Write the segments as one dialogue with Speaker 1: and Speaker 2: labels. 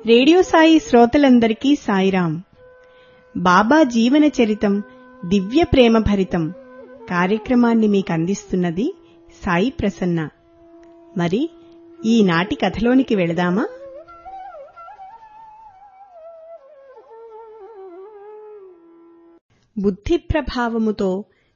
Speaker 1: radio Sai శ్రోతలందరికీ సాయిరాం బాబా జీవన చరితం దివ్య ప్రేమ భరితం కార్యక్రమాన్ని మీకు అందిస్తున్నది సాయి ప్రసన్న మరి ఈనాటి కథలోనికి వెళదామా బుద్ధి ప్రభావముతో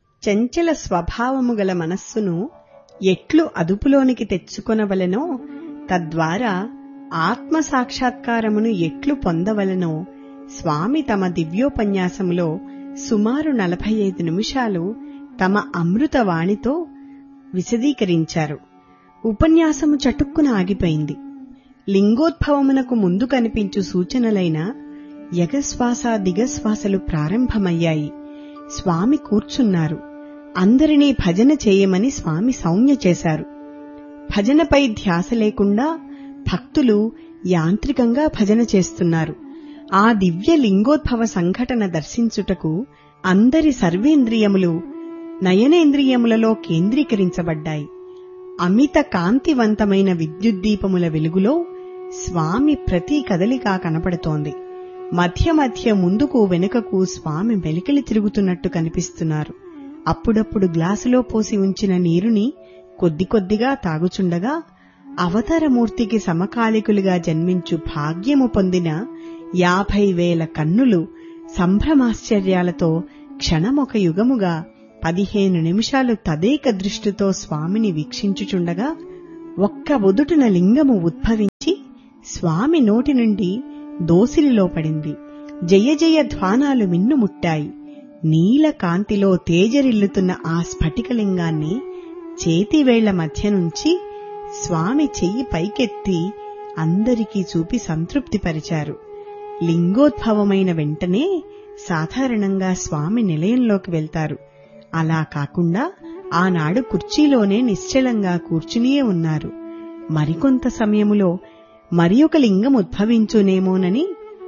Speaker 1: చంచల స్వభావము గల మనస్సును ఎట్లు అదుపులోనికి తెచ్చుకొనవలెనో తద్వారా ఆత్మ సాక్షాత్కారమును ఎట్లు పొందవలనో స్వామి తమ దివ్యోపన్యాసములో సుమారు నలభై ఐదు నిమిషాలు తమ అమృతవాణితో విశదీకరించారు ఉపన్యాసము చటుక్కున ఆగిపోయింది లింగోద్భవమునకు ముందు కనిపించు సూచనలైన యగశ్వాస దిగశ్వాసలు ప్రారంభమయ్యాయి స్వామి కూర్చున్నారు అందరినీ భజన చేయమని స్వామి సౌజ్ఞ చేశారు భజనపై ధ్యాస లేకుండా భక్తులు యాంత్రికంగా భజన చేస్తున్నారు ఆ దివ్య లింగోద్భవ సంఘటన దర్శించుటకు అందరి సర్వేంద్రియములు నయనేంద్రియములలో కేంద్రీకరించబడ్డాయి అమిత కాంతివంతమైన విద్యుద్దీపముల వెలుగులో స్వామి ప్రతి కదలిక కనపడుతోంది మధ్య మధ్య ముందుకు వెనుకకు స్వామి వెలికిలి తిరుగుతున్నట్టు కనిపిస్తున్నారు అప్పుడప్పుడు గ్లాసులో పోసి ఉంచిన నీరుని కొద్ది కొద్దిగా తాగుచుండగా అవతారమూర్తికి సమకాలికులుగా జన్మించు భాగ్యము పొందిన యాభై వేల కన్నులు సంభ్రమాశ్చర్యాలతో క్షణమొక యుగముగా పదిహేను నిమిషాలు తదేక దృష్టితో స్వామిని వీక్షించుచుండగా ఒక్క ఒదుటున లింగము ఉద్భవించి స్వామి నోటి నుండి దోసిలిలో పడింది జయ జయ ధ్వానాలు మిన్నుముట్టాయి నీల కాంతిలో తేజరిల్లుతున్న ఆ స్ఫటికలింగాన్ని చేతివేళ్ల మధ్య నుంచి స్వామి చెయ్యి పైకెత్తి అందరికీ చూపి సంతృప్తిపరిచారు లింగోద్భవమైన వెంటనే సాధారణంగా స్వామి నిలయంలోకి వెళ్తారు అలా కాకుండా ఆనాడు కుర్చీలోనే నిశ్చలంగా కూర్చునియే ఉన్నారు మరికొంత సమయములో మరి ఒక లింగం ఉద్భవించునేమోనని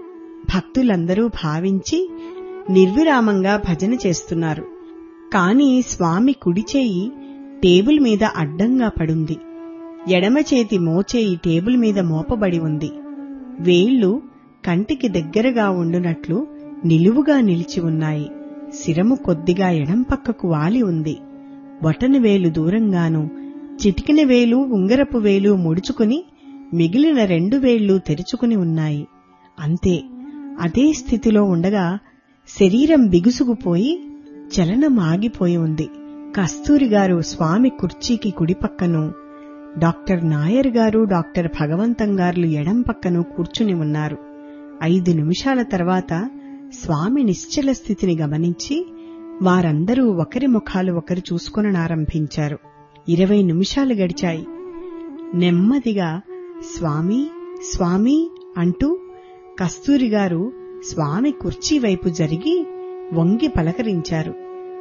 Speaker 1: భక్తులందరూ భావించి నిర్విరామంగా భజన చేస్తున్నారు కాని స్వామి కుడిచేయి టేబుల్ మీద అడ్డంగా పడుంది ఎడమ చేతి మోచేయి టేబుల్ మీద మోపబడి ఉంది వేళ్లు కంటికి దగ్గరగా ఉండునట్లు నిలువుగా నిలిచి ఉన్నాయి శిరము కొద్దిగా ఎడం పక్కకు వాలి ఉంది బొటన వేలు దూరంగాను చిటికిన వేలు ఉంగరపు వేలు ముడుచుకుని మిగిలిన రెండు వేళ్లు తెరుచుకుని ఉన్నాయి అంతే అదే స్థితిలో ఉండగా శరీరం బిగుసుకుపోయి చలనం ఆగిపోయి ఉంది కస్తూరి గారు స్వామి కుర్చీకి కుడిపక్కను డాక్టర్ నాయర్ గారు డాక్టర్ భగవంతం గారు ఎడం పక్కను కూర్చుని ఉన్నారు ఐదు నిమిషాల తర్వాత స్వామి నిశ్చల స్థితిని గమనించి వారందరూ ఒకరి ముఖాలు ఒకరు చూసుకొననారంభించారు ఇరవై నిమిషాలు గడిచాయి నెమ్మదిగా స్వామి స్వామి అంటూ కస్తూరి గారు స్వామి కుర్చీ వైపు జరిగి వంగి పలకరించారు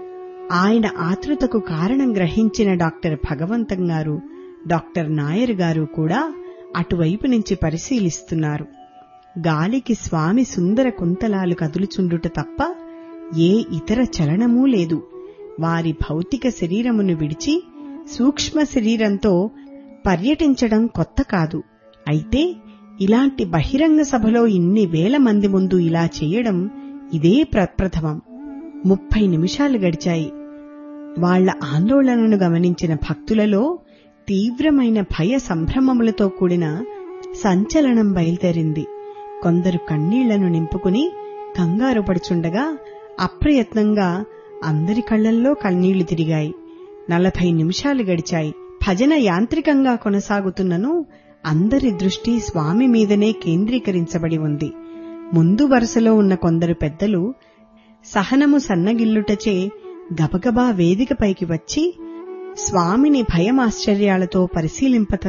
Speaker 1: ఆయన ఆతృతకు కారణం గ్రహించిన డాక్టర్ భగవంతం గారు డాక్టర్ నాయర్ గారు కూడా అటువైపు నుంచి పరిశీలిస్తున్నారు గాలికి స్వామి సుందర కుంతలాలు కదులుచుండుట తప్ప ఏ ఇతర చలనమూ లేదు వారి భౌతిక శరీరమును విడిచి సూక్ష్మ శరీరంతో పర్యటించడం కొత్త కాదు అయితే ఇలాంటి బహిరంగ సభలో ఇన్ని వేల మంది ముందు ఇలా చేయడం ఇదే ప్రప్రథమం ముప్పై నిమిషాలు గడిచాయి వాళ్ల ఆందోళనను గమనించిన భక్తులలో తీవ్రమైన భయ సంభ్రమములతో కూడిన సంచలనం బయలుదేరింది కొందరు కన్నీళ్లను నింపుకుని కంగారు పడుచుండగా అప్రయత్నంగా అందరి కళ్లల్లో కన్నీళ్లు తిరిగాయి నలభై నిమిషాలు గడిచాయి భజన యాంత్రికంగా కొనసాగుతున్నను అందరి దృష్టి స్వామి మీదనే కేంద్రీకరించబడి ఉంది ముందు వరుసలో ఉన్న కొందరు పెద్దలు సహనము సన్నగిల్లుటచే గబగబా వేదికపైకి వచ్చి స్వామిని భయమాశ్చర్యాలతో పరిశీలింపత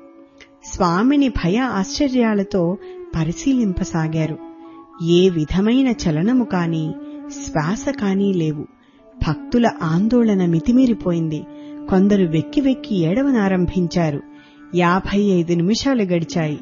Speaker 1: స్వామిని భయ ఆశ్చర్యాలతో పరిశీలింపసాగారు ఏ విధమైన చలనము కాని శ్వాస కాని లేవు భక్తుల ఆందోళన మితిమీరిపోయింది కొందరు వెక్కి వెక్కి ఏడవనారంభించారు యాభై ఐదు నిమిషాలు గడిచాయి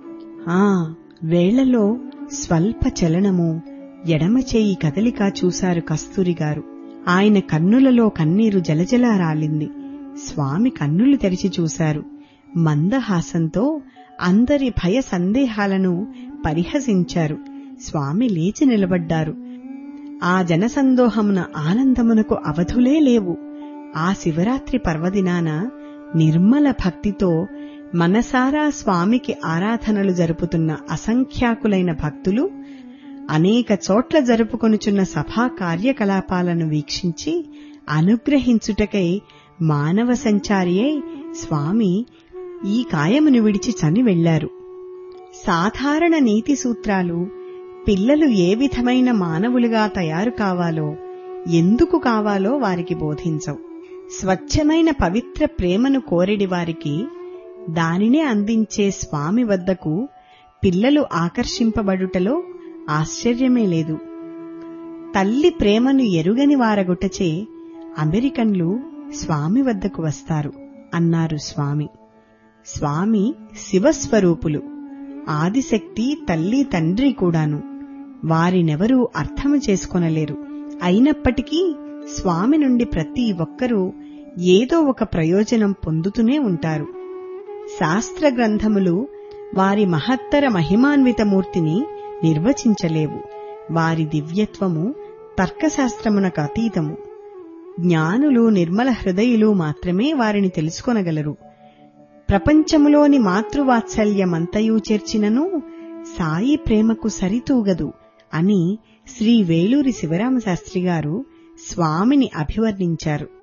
Speaker 1: ఆ వేళ్లలో స్వల్ప చలనము ఎడమ చేయి కదలిక చూశారు కస్తూరి గారు ఆయన కన్నులలో కన్నీరు జలజలా రాలింది స్వామి కన్నులు తెరిచి చూశారు మందహాసంతో అందరి భయ సందేహాలను పరిహసించారు స్వామి లేచి నిలబడ్డారు ఆ జనసందోహమున ఆనందమునకు అవధులే లేవు ఆ శివరాత్రి పర్వదినాన నిర్మల భక్తితో మనసారా స్వామికి ఆరాధనలు జరుపుతున్న అసంఖ్యాకులైన భక్తులు అనేక చోట్ల జరుపుకొనుచున్న సభా కార్యకలాపాలను వీక్షించి అనుగ్రహించుటకై మానవ సంచారియై స్వామి ఈ కాయమును విడిచి చని వెళ్లారు సాధారణ నీతి సూత్రాలు పిల్లలు ఏ విధమైన మానవులుగా తయారు కావాలో ఎందుకు కావాలో వారికి బోధించవు స్వచ్ఛమైన పవిత్ర ప్రేమను కోరెడి వారికి దానినే అందించే స్వామి వద్దకు పిల్లలు ఆకర్షింపబడుటలో ఆశ్చర్యమే లేదు తల్లి ప్రేమను ఎరుగని వారగుటచే అమెరికన్లు స్వామి వద్దకు వస్తారు అన్నారు స్వామి స్వామి శివస్వరూపులు ఆదిశక్తి తల్లి తండ్రి కూడాను వారినెవరూ అర్థము చేసుకొనలేరు అయినప్పటికీ స్వామి నుండి ప్రతి ఒక్కరూ ఏదో ఒక ప్రయోజనం పొందుతూనే ఉంటారు శాస్త్ర గ్రంథములు వారి మహత్తర మహిమాన్వితమూర్తిని నిర్వచించలేవు వారి దివ్యత్వము తర్కశాస్త్రమునకు అతీతము జ్ఞానులు నిర్మల హృదయులు మాత్రమే వారిని తెలుసుకొనగలరు ప్రపంచములోని మాతృవాత్సల్యమంతయూ చేర్చినను సాయి ప్రేమకు సరితూగదు అని శ్రీ వేలూరి శివరామశాస్త్రి గారు స్వామిని అభివర్ణించారు